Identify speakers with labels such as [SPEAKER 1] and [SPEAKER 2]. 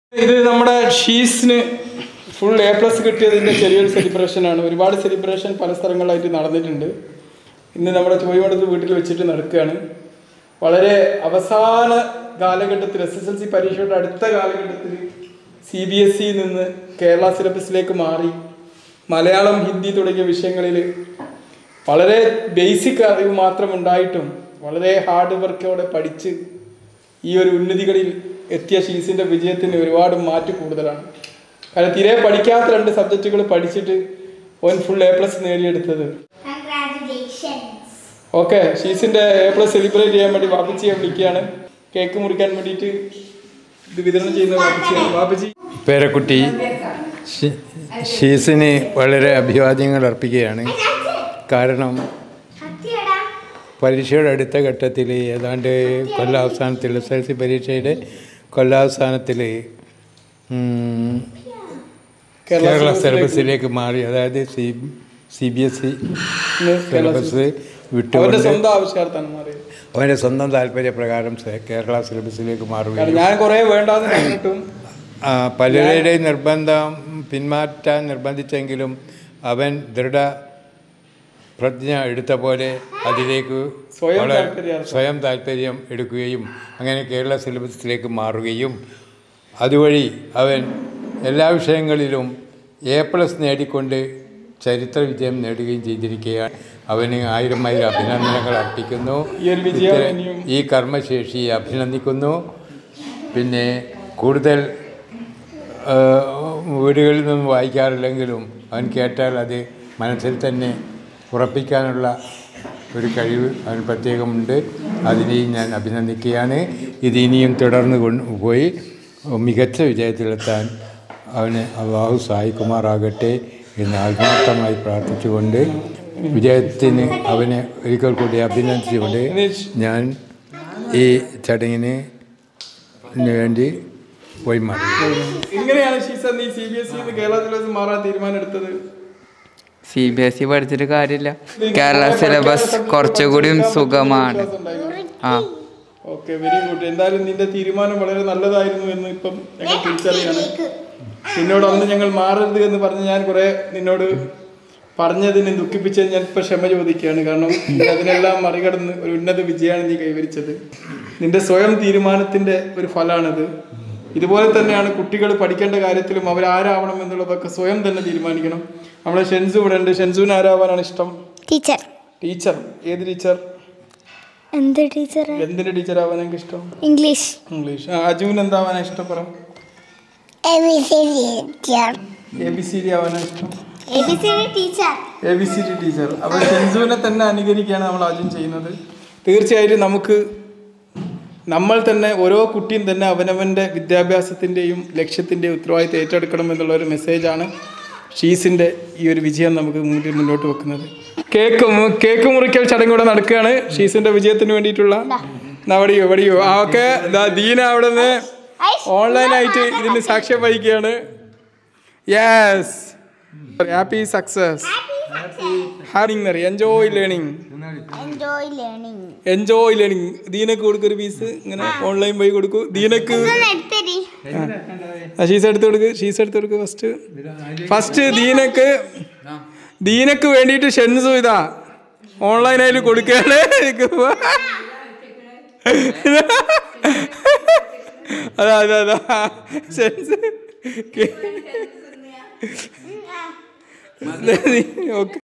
[SPEAKER 1] ഇത് നമ്മുടെ ഷീസിന് ഫുൾ എ പ്ലസ് കിട്ടിയതിൻ്റെ ചെറിയൊരു സെലിബ്രേഷനാണ് ഒരുപാട് സെലിബ്രേഷൻ പല സ്ഥലങ്ങളിലായിട്ട് നടന്നിട്ടുണ്ട് ഇന്ന് നമ്മുടെ ചോയ്മടത്ത് വീട്ടിൽ വെച്ചിട്ട് നടക്കുകയാണ് വളരെ അവസാന കാലഘട്ടത്തിൽ എസ് എസ് എൽ സി പരീക്ഷയുടെ അടുത്ത കാലഘട്ടത്തിൽ സി ബി എസ് ഇ നിന്ന് കേരള സിലബസിലേക്ക് മാറി മലയാളം ഹിന്ദി തുടങ്ങിയ വിഷയങ്ങളിൽ വളരെ ബേസിക് അറിവ് മാത്രം ഉണ്ടായിട്ടും വളരെ ഹാർഡ് വർക്കോടെ പഠിച്ച് ഈ ഒരു ഉന്നതികളിൽ എത്തിയ ഷീസിന്റെ വിജയത്തിന് ഒരുപാട് മാറ്റ് കൂടുതലാണ് കാരണം തീരെ പഠിക്കാത്ത രണ്ട് സബ്ജക്റ്റുകൾ പഠിച്ചിട്ട് ഓൻ ഫുൾ എ പ്ലസ് നേടിയെടുത്തത്
[SPEAKER 2] Congratulations.
[SPEAKER 1] ഓക്കെ ഷീസിന്റെ എ പ്ലസ് സെലിബ്രേറ്റ് ചെയ്യാൻ വേണ്ടി വാപ്പിച്ചിയെ വിളിക്കുകയാണ് കേക്ക് മുറിക്കാൻ വേണ്ടിയിട്ട് ഇത് വിതരണം ചെയ്യുന്ന വാപ്പിച്ചിയാണ് വാപ്പിച്ചി
[SPEAKER 3] പേരക്കുട്ടി ഷി- ഷീസിന് വളരെ അഭിവാദ്യങ്ങൾ അർപ്പിക്കുകയാണ് കാരണം
[SPEAKER 2] ഹത്തിയടാ.
[SPEAKER 3] പരീക്ഷയുടെ അടുത്ത ഘട്ടത്തിൽ ഏതാണ്ട് കൊല്ലാവസാനത്തിൽ എസ് എൽ സി പരീക്ഷയുടെ കൊല്ലാവസാനത്തിൽ ഉം,
[SPEAKER 1] കേരള
[SPEAKER 3] കേരള
[SPEAKER 1] സിലബസിലേക്ക്
[SPEAKER 3] സിലബസിലേക്ക് മാറി അതായത് C C B S E
[SPEAKER 1] ഇന്ന് കേരള
[SPEAKER 3] സിലബസ്
[SPEAKER 1] അവരുടെ
[SPEAKER 3] വിട്ടുകൊണ്ട്
[SPEAKER 1] സ്വന്തം ആവശ്യാർത്ഥാണ് മാറിയത്
[SPEAKER 3] അവൻ്റെ സ്വന്തം താല്പര്യപ്രകാരം സെ- കേരള സിലബസിലേക്ക്
[SPEAKER 1] കാരണം
[SPEAKER 3] മാറുകയും
[SPEAKER 1] ഞാൻ കുറെ വേണ്ടാന്ന് പറഞ്ഞിട്ടും
[SPEAKER 3] ആ, പലരുടെയും നിർബന്ധം പിന്മാറ്റാൻ നിർബന്ധിച്ചെങ്കിലും അവൻ ദൃഢ പ്രതിജ്ഞ എടുത്ത പോലെ അതിലേക്ക്
[SPEAKER 1] സ്വയം
[SPEAKER 3] വളരെ
[SPEAKER 1] താല്പര്യാർത്ഥം.
[SPEAKER 3] സ്വയം താല്പര്യം എടുക്കുകയും അങ്ങനെ കേരള സിലബസിലേക്ക് മാറുകയും അതുവഴി അവൻ എല്ലാ വിഷയങ്ങളിലും എ പ്ലസ് നേടിക്കൊണ്ട് ചരിത്ര വിജയം നേടുകയും ചെയ്തിരിക്കുകയാണ് അവന് ആയിരം ആയിരം അഭിനന്ദനങ്ങൾ അർപ്പിക്കുന്നു
[SPEAKER 1] ഈ ഒരു വിജയം
[SPEAKER 3] ഇത്തരം-
[SPEAKER 1] ഇനിയും
[SPEAKER 3] ഈ കർമ്മശേഷിയെ അഭിനന്ദിക്കുന്നു പിന്നെ കൂടുതൽ ആ, വീടുകളിൽ നിന്നും വായിക്കാറില്ലെങ്കിലും അവൻ കേട്ടാൽ അത് മനസ്സിൽ തന്നെ ഉറപ്പിക്കാനുള്ള ഒരു കഴിവ് അവന് പ്രത്യേകമുണ്ട് അതിനെയും ഞാൻ അഭിനന്ദിക്കുകയാണ് ഇത് ഇനിയും തുടർന്ന് കൊണ്ടുപോയി മികച്ച വിജയത്തിലെത്താൻ അവന് അള്ളാഹു സഹായിക്കുമാറാകട്ടെ എന്ന് ആത്മാർത്ഥമായി പ്രാർത്ഥിച്ചുകൊണ്ട് വിജയത്തിന് അവനെ ഒരിക്കൽ കൂടി അഭിനന്ദിച്ചുകൊണ്ട് ഞാൻ ഈ ചടങ്ങിന് വേണ്ടി പോയി മാറി
[SPEAKER 1] എങ്ങനെയാണ് ഷീസ നീ C B S E Kerala syllabus മാറാൻ തീരുമാനം എടുത്തത്
[SPEAKER 4] സി ബി എസ് ഇ പഠിച്ചിട്ട് കാര്യമില്ല കേരള സിലബസ് കുറച്ചുകൂടിയും സുഖമാണ് ആ
[SPEAKER 1] ഓക്കെ വെരി ഗുഡ് എന്തായാലും നിന്റെ തീരുമാനം വളരെ നല്ലതായിരുന്നു എന്ന് ഇപ്പം ഞങ്ങൾ തിരിച്ചറിയാണ് നിന്നോട് അന്ന് ഞങ്ങൾ മാറരുത് എന്ന് പറഞ്ഞ് ഞാൻ കുറെ നിന്നോട് പറഞ്ഞതിന് ദുഃഖിപ്പിച്ചത് ഞാൻ ഇപ്പൊ ക്ഷമ ചോദിക്കുകയാണ് കാരണം നീ അതിനെല്ലാം മറികടന്ന് ഒരു ഉന്നത വിജയമാണ് നീ കൈവരിച്ചത് നിന്റെ സ്വയം തീരുമാനത്തിന്റെ ഒരു ഫലമാണത് ഇതുപോലെ തന്നെയാണ് കുട്ടികൾ പഠിക്കേണ്ട കാര്യത്തിലും അവർ ആരാവണം എന്നുള്ളതൊക്കെ സ്വയം തന്നെ തീരുമാനിക്കണം നമ്മളെ ഷെൻസു ഇവിടെ ഉണ്ട് ഷെൻസുവിന് ആരാവാനാണ് ഇഷ്ടം
[SPEAKER 2] ടീച്ചർ
[SPEAKER 1] ടീച്ചർ ഏത് ടീച്ചർ
[SPEAKER 2] എന്ത് ടീച്ചർ
[SPEAKER 1] എന്തിന്റെ ടീച്ചർ ആവാൻ എനിക്ക് ഇഷ്ടം
[SPEAKER 2] ഇംഗ്ലീഷ്
[SPEAKER 1] ഇംഗ്ലീഷ് ആ, അജുവിന് എന്താവാനാ ഇഷ്ടം പറ
[SPEAKER 2] A B C D teacher
[SPEAKER 1] A B C D ആവാനാ ഇഷ്ടം
[SPEAKER 2] A B C D teacher
[SPEAKER 1] A B C D teacher അപ്പോൾ ഷെൻസുവിനെ തന്നെ അനുകരിക്കുകയാണ് നമ്മൾ ആദ്യം ചെയ്യുന്നത് തീർച്ചയായിട്ടും നമുക്ക് നമ്മൾ തന്നെ ഓരോ കുട്ടിയും തന്നെ അവനവൻ്റെ വിദ്യാഭ്യാസത്തിൻ്റെയും ലക്ഷ്യത്തിൻ്റെയും ഉത്തരവാദിത്തം ഏറ്റെടുക്കണം എന്നുള്ള ഒരു മെസ്സേജാണ് ഷീസിൻ്റെ ഈ ഒരു വിജയം നമുക്ക് മുന്നിൽ മുന്നോട്ട് വെക്കുന്നത് കേക്ക് മു- കേക്ക് മുറിക്കൽ ചടങ്ങൂടെ നടക്കുകയാണ് ഷീസിൻ്റെ വിജയത്തിന് വേണ്ടിയിട്ടുള്ള എവിടെയോ എവിടെയോ ആ ഓക്കെ ദീന അവിടെ നിന്ന് ഓൺലൈനായിട്ട് ഇതിന് സാക്ഷ്യം വഹിക്കുകയാണ് yes happy success having enjoy learning
[SPEAKER 2] enjoy learning
[SPEAKER 1] enjoy learning ദീനക്ക് കൊടുക്കൊരു പീസ് ഇങ്ങനെ ഓൺലൈൻ വഴി കൊടുക്കൂ ദീനക്ക്
[SPEAKER 2] എടുത്തരി
[SPEAKER 1] ആ, ഷീസ് എടുത്ത് കൊടുക്ക് ഷീസ് എടുത്ത് കൊടുക്ക് ഫസ്റ്റ് ഫസ്റ്റ് ദീനക്ക് ദീനക്ക് വേണ്ടിയിട്ട് ഷെൻസു ഇതാ ഓൺലൈനായിട്ട് കൊടുക്കുകയാണ് അതാ അതാ അതാ ഷെൻസ് ഓക്കെ